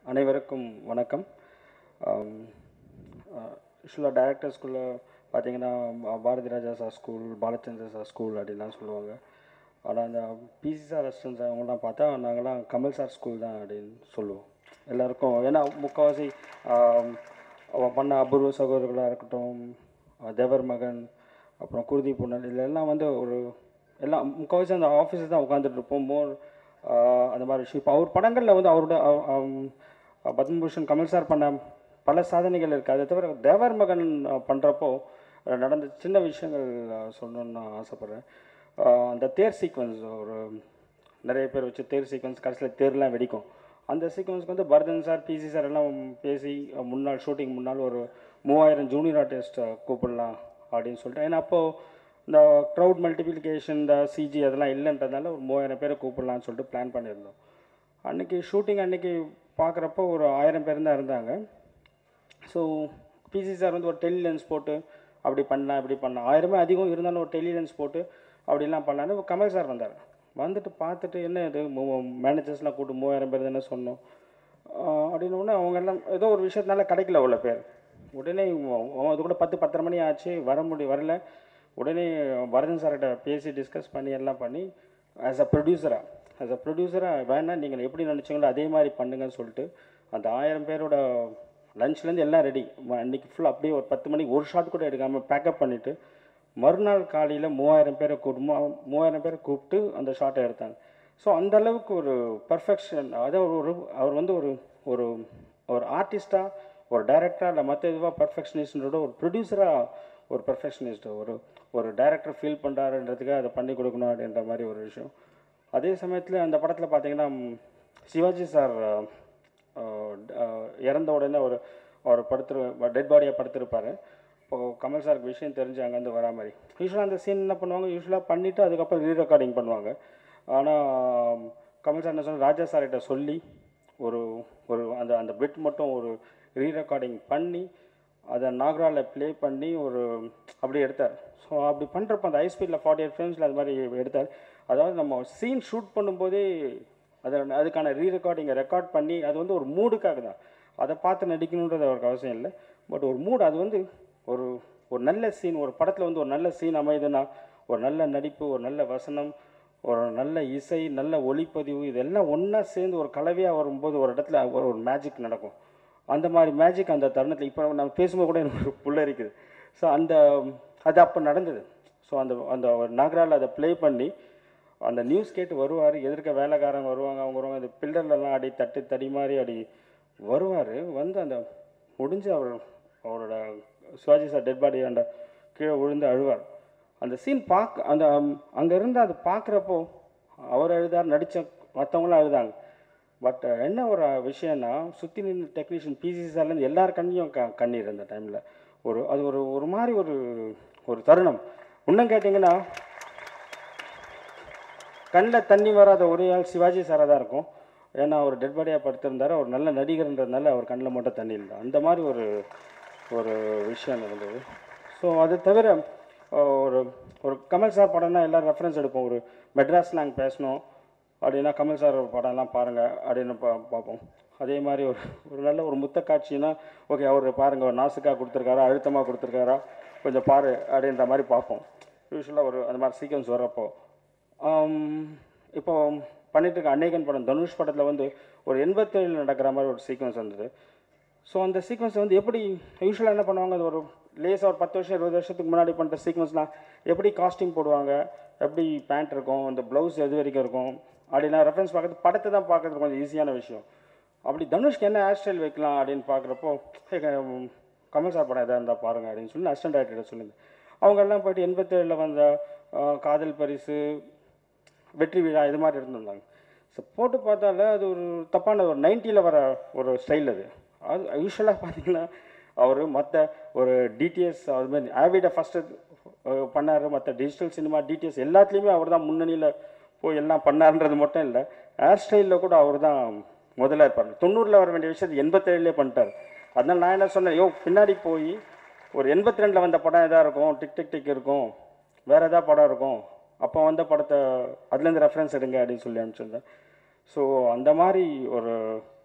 அனைவருக்கும் வணக்கம் யூஸ்வலாக டைரக்டர் ஸ்கூலில் பார்த்தீங்கன்னா பா- Bharathi Raja sir school Balachandra sir school அப்படின்லாம் சொல்லுவாங்க ஆனால் அந்த பிசி சார் ரெஸ்டன்ஸ் அவங்களாம் பார்த்தா நாங்களாம் கமல் சார் ஸ்கூல் தான் அப்படின்னு சொல்லுவோம் எல்லாருக்கும் ஏன்னா முக்கால்வாசி ஆம், அவ பண்ண அபூர்வ சகோதரர்களாக இருக்கட்டும் அஹ் தேவர் மகன் அப்புறம் குருதி புனல் இதெல்லாம் வந்து ஒரு எல்லாம் முக்கால்வாசி அந்த ஆஃபீஸில் தான் உட்காந்துட்டு இருப்போம் மோர் அந்த மாதிரி விஷயம் இப்போ அவர் படங்களில் வந்து அவரோட அவ- அவம், பத்மபூஷன் கமல் சார் பண்ண பல சாதனைகள் இருக்குது அதை தவிர தேவர் மகன் பண்ணுறப்போ நடந்த சின்ன விஷயங்கள் அஹ், சொல்லணும்னு நான் ஆசைப்பட்றேன் அஹ், அந்த தேர் சீக்வன்ஸ் ஒரு நிறைய பேர் வச்சு தேர் சீக்வன்ஸ் கடைசியில் தேர்லாம் வெடிக்கும் அந்த சீக்வன்ஸ்க்கு வந்து பரதன் சார் பிசி சார் எல்லாம் பேசி அஹ், முன்னாள் ஷூட்டிங் முன்னால் ஒரு மூவாயிரம் ஜூனியர் ஆர்டிஸ்ட் கூப்பிடலாம் அப்படின்னு சொல்லிட்டு ஏன்னா அப்போது இந்த க்ரௌட் மல்டிப்ளிகேஷன் இந்த சிஜி அதெல்லாம் இல்லைன்றதுனால ஒரு மூவாயிரம் பேரை கூப்பிடலாம்னு சொல்லிட்டு பிளான் பண்ணியிருந்தோம் அன்னைக்கு ஷூட்டிங் அன்னைக்கு பார்க்குறப்போ ஒரு ஆயிரம் பேர் தான் இருந்தாங்க ஸோ பிசி சார் வந்து ஒரு டெலி லென்ஸ் போட்டு அப்படி பண்ணலாம் இப்படி பண்ணலாம் ஆயிரமே அதிகம் இருந்தாலும் ஒரு டெலி லென்ஸ் போட்டு அப்படிலாம் பண்ணலான்னு கமல் சார் வந்தார் வந்துட்டு பார்த்துட்டு என்ன இது மேனேஜர்ஸ்லாம் கூட்டு மூவாயிரம் பேர் தானே சொன்னோம் ஆஹ் அப்படின்னு உடனே அவங்க எல்லாம் ஏதோ ஒரு விஷயத்தினால கிடைக்கல அவ்வளோ பேர் உடனே அவன் அது கூட பத்து பத்தரை மணி ஆச்சு வர முடி வரல உடனே பரதன் சார்கிட்ட பேசி டிஸ்கஸ் பண்ணி எல்லாம் பண்ணி ஆஸ் அ ப்ரொடியூசராக ஆஸ் அ ப்ரொடியூசராக வேணா நீங்கள் எப்படி நினச்சிங்களோ அதே மாதிரி பண்ணுங்கன்னு சொல்லிட்டு அந்த ஆயிரம் பேரோட லஞ்ச்லேருந்து எல்லாம் ரெடி அன்றைக்கி ஃபுல்லாக அப்படியே ஒரு பத்து மணிக்கு ஒரு ஷாட் கூட எடுக்காமல் பேக்கப் பண்ணிவிட்டு மறுநாள் காலையில் மூவாயிரம் பேரை கூட்டு மூவாயிரம் பேரை கூப்பிட்டு அந்த ஷாட்டை எடுத்தாங்க ஸோ அந்த அளவுக்கு ஒரு பர்ஃபெக்ஷன் அதாவது ஒரு அவர் வந்து ஒரு ஒரு ஒரு ஆர்டிஸ்ட்டாக ஒரு டைரக்டராக இல்லை மற்ற இதுவாக பர்ஃபெக்ஷனிஸ்டோட ஒரு ப்ரொடியூசராக ஒரு பர்ஃபெக்ஷனிஸ்ட் ஒரு ஒரு டைரக்டர் ஃபீல் பண்ணுறாருன்றதுக்காக அதை பண்ணி கொடுக்கணும் அப்படின்ற மாதிரி ஒரு விஷயம் அதே சமயத்தில் அந்த படத்தில் பார்த்தீங்கன்னா ம், சிவாஜி சார் அஹ், அஹ், இறந்த உடனே ஒரு அவர் படுத்துரு டெட் பாடியை படுத்திருப்பாரு இப்போ கமல் சாருக்கு விஷயம் தெரிஞ்சு அங்கேருந்து வரா மாதிரி யூஸ்வலாக அந்த சீன் என்ன பண்ணுவாங்க யூஸ்வலாக பண்ணிவிட்டு அதுக்கப்புறம் ரீ ரெக்கார்டிங் பண்ணுவாங்க ஆனால் கமல் சார் என்ன சொன்ன ராஜா சார்கிட்ட சொல்லி ஒரு ஒரு அந்த அந்த பிட் மட்டும் ஒரு ரீ ரெக்கார்டிங் பண்ணி அதை நாகராவில் ப்ளே பண்ணி ஒரு அப்படி எடுத்தார் ஸோ அப்படி பண்ணுறப்ப அந்த ஹைஸ்பீடில் ஃபார்ட்டி எயிட் ஃப்ரேம்ஸில் அது மாதிரி எடுத்தார் அதாவது நம்ம சீன் ஷூட் பண்ணும்போதே அதை அதுக்கான ரீ ரெக்கார்டிங்கை ரெக்கார்ட் பண்ணி அது வந்து ஒரு மூடுக்காக தான் அதை பார்த்து நடிக்கணுன்றது அவருக்கு அவசியம் இல்லை பட் ஒரு மூடு அது வந்து ஒரு ஒரு நல்ல சீன் ஒரு படத்தில் வந்து ஒரு நல்ல சீன் அமையுதுன்னா ஒரு நல்ல நடிப்பு ஒரு நல்ல வசனம் ஒரு நல்ல இசை நல்ல ஒளிப்பதிவு இதெல்லாம் ஒன்றா சேர்ந்து ஒரு கலவையாக வரும்போது ஒரு இடத்துல ஒரு ஒரு மேஜிக் நடக்கும் அந்த மாதிரி மேஜிக் அந்த தருணத்தில் இப்போ நம்ம பேசும்போது கூட எனக்கு ஒரு புல்லரிக்குது ஸோ அந்த அது அப்போ நடந்தது ஸோ அந்த அந்த நாகரால் அதை ப்ளே பண்ணி அந்த நியூஸ் கேட்டு வருவார் எதிர்க்க வேலைக்காரங்க வருவாங்க அவங்க வருவாங்க அந்த பில்லர்லலாம் அடி தட்டு தடி மாதிரி அடி வருவார் வந்து அந்த முடிஞ்சு அவர் அவரோட சிவாஜி சார் டெட் பாடி அந்த கீழே விழுந்து அழுவார் அந்த சீன் பார்க்க அந்த அங்கே இருந்து அது பார்க்குறப்போ அவர் அழுதார் நடித்த மற்றவங்களும் அழுதாங்க பட் என்ன ஒரு விஷயம்னா சுற்றி நின்று டெக்னீஷியன் பிசி சார்லேருந்து எல்லார் கண்ணையும் க கண்ணீர் அந்த டைமில் ஒரு அது ஒரு ஒரு மாதிரி ஒரு ஒரு தருணம் இன்னும் கேட்டிங்கன்னா கண்ணில் தண்ணி வராத ஒரே ஆள் சிவாஜி சாராக தான் இருக்கும் ஏன்னா அவர் டெட் பாடியாக படுத்திருந்தார் அவர் நல்ல நடிகர்ன்றதுனால அவர் கண்ணில் மட்டும் தண்ணி இல்லை அந்த மாதிரி ஒரு ஒரு விஷயம் நடந்தது ஸோ அது தவிர அஹ், ஒரு ஒரு கமல் சார் படம்னா எல்லோரும் ரெஃபரன்ஸ் எடுப்போம் ஒரு மெட்ராஸ் ஸ்லாங் பேசணும் அப்படின்னா கமல் சார் படம்லாம் பாருங்கள் அப்படின்னு பா பார்ப்போம் அதே மாதிரி ஒரு ஒரு நல்ல ஒரு முத்த காட்சினா ஓகே அவர் பாருங்கள் ஒரு நாசுக்காக கொடுத்துருக்காரா அழுத்தமாக கொடுத்துருக்காரா கொஞ்சம் பாரு அப்படின்ற மாதிரி பார்ப்போம் யூஸ்வலாக ஒரு அந்த மாதிரி சீக்வன்ஸ் வர்றப்போ ஆம், இப்போ பண்ணிட்டு இருக்க அநேகன் படம் தனுஷ் படத்தில் வந்து ஒரு எண்பத்தேழில் நடக்கிற மாதிரி ஒரு சீக்வன்ஸ் வந்தது ஸோ அந்த சீக்வன்ஸ் வந்து எப்படி யூஸ்வலாக என்ன பண்ணுவாங்க அது ஒரு லேஸாக ஒரு பத்து வருஷம் இருபது வருஷத்துக்கு முன்னாடி பண்ணுற சீக்வன்ஸ்லாம் எப்படி காஸ்டியூம் போடுவாங்க எப்படி பேண்ட் இருக்கும் அந்த ப்ளவுஸ் எது வரைக்கும் இருக்கும் அப்படின்னா ரெஃபரன்ஸ் பார்க்கறது படத்தை தான் பார்க்கறது கொஞ்சம் ஈஸியான விஷயம் அப்படி தனுஷ்க்கு என்ன ஹேர் ஸ்டைல் வைக்கலாம் அப்படின்னு பார்க்குறப்போ "ஹே, க- கமல் சார் படம் எதாக இருந்தால் பாருங்கள் அப்படின்னு சொல்லி அசிஸ்டன்ட் டைரக்டர் சொல்லியிருந்தேன் அவங்க எல்லாம் போயிட்டு எண்பத்தேழில் வந்த அஹ், காதல் பரிசு வெற்றி விழா இது மாதிரி இருந்திருந்தாங்க ஸோ போட்டு பார்த்தால அது ஒரு தப்பான ஒரு நைன்ட்டியில் வர ஒரு ஸ்டைல் அது அது யூஸ்வலாக பார்த்தீங்கன்னா அவர் மற்ற ஒரு டிடிஎஸ் அது மாதிரி ஆவிட ஃபஸ்ட்டு பண்ணார் மற்ற டிஜிட்டல் சினிமா டிடிஎஸ் எல்லாத்துலேயுமே அவர் தான் முன்னணியில் போய் எல்லாம் பண்ணாருன்றது மட்டும் இல்லை ஹேர் ஸ்டைலில் கூட அவர் தான் முதல்ல இருப்பார் தொண்ணூறில் வர வேண்டிய விஷயத்தை எண்பத்தேழுலேயே பண்ணிட்டார் அதனால் நான் என்ன சொன்னேன் யோ பின்னாடி போய் ஒரு எண்பத்தி ரெண்டில் வந்த படம் எதாக இருக்கும் டிக் டிக் டிக் இருக்கும் வேறு எதாவது படம் இருக்கும் அப்போ வந்த படத்தை அதுலேருந்து ரெஃபரன்ஸ் எடுங்க அப்படின்னு சொல்லி அனுப்பிச்சிருந்தேன் ஸோ அந்த மாதிரி ஒரு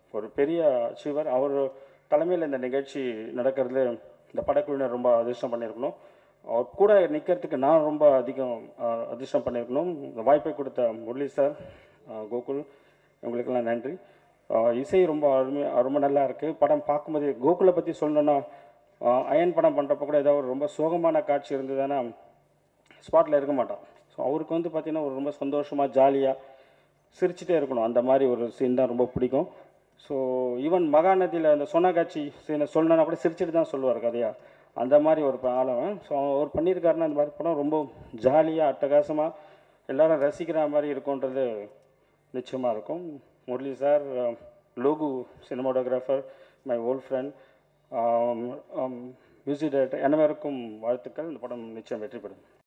ஒரு பெரிய அச்சீவர் அவர் தலைமையில் இந்த நிகழ்ச்சி நடக்கிறது இந்த படக்குழுவினர் ரொம்ப அதிர்ஷ்டம் பண்ணியிருக்கணும் அவர் கூட நிற்கிறதுக்கு நான் ரொம்ப அதிகம் அஹ், அதிர்ஷ்டம் பண்ணியிருக்கணும் இந்த வாய்ப்பை கொடுத்த முரளி சார் அஹ், கோகுல் இவங்களுக்கெல்லாம் நன்றி அஹ், இசை ரொம்ப அருமை ரொம்ப நல்லா இருக்குது படம் பார்க்கும்போது கோகுலை பற்றி சொல்லணுன்னா அஹ், அயன் படம் பண்ணுறப்ப கூட ஏதாவது ஒரு ரொம்ப சோகமான காட்சி இருந்ததுன்னா ஸ்பாட்டில் இருக்க மாட்டான் ஸோ அவருக்கு வந்து பார்த்திங்கன்னா ஒரு ரொம்ப சந்தோஷமாக ஜாலியாக சிரிச்சிட்டே இருக்கணும் அந்த மாதிரி ஒரு சீன் தான் ரொம்ப பிடிக்கும் ஸோ ஈவன் மகாநதியில் அந்த சொன்ன காட்சி சீனை சொல்லணும்னா கூட சிரிச்சிட்டு தான் சொல்லுவார் கதையா அந்த மாதிரி ஒரு ஆளவன் ஸோ அவர் பண்ணியிருக்காருன்னா அந்த மாதிரி படம் ரொம்ப ஜாலியாக அட்டகாசமாக எல்லாரும் ரசிக்கிற மாதிரி இருக்கும்ன்றது நிச்சயமாக இருக்கும் Murali sir Logu cinematographer my old friend music director அனைவருக்கும் வாழ்த்துக்கள் இந்த படம் நிச்சயம் வெற்றி பெறும்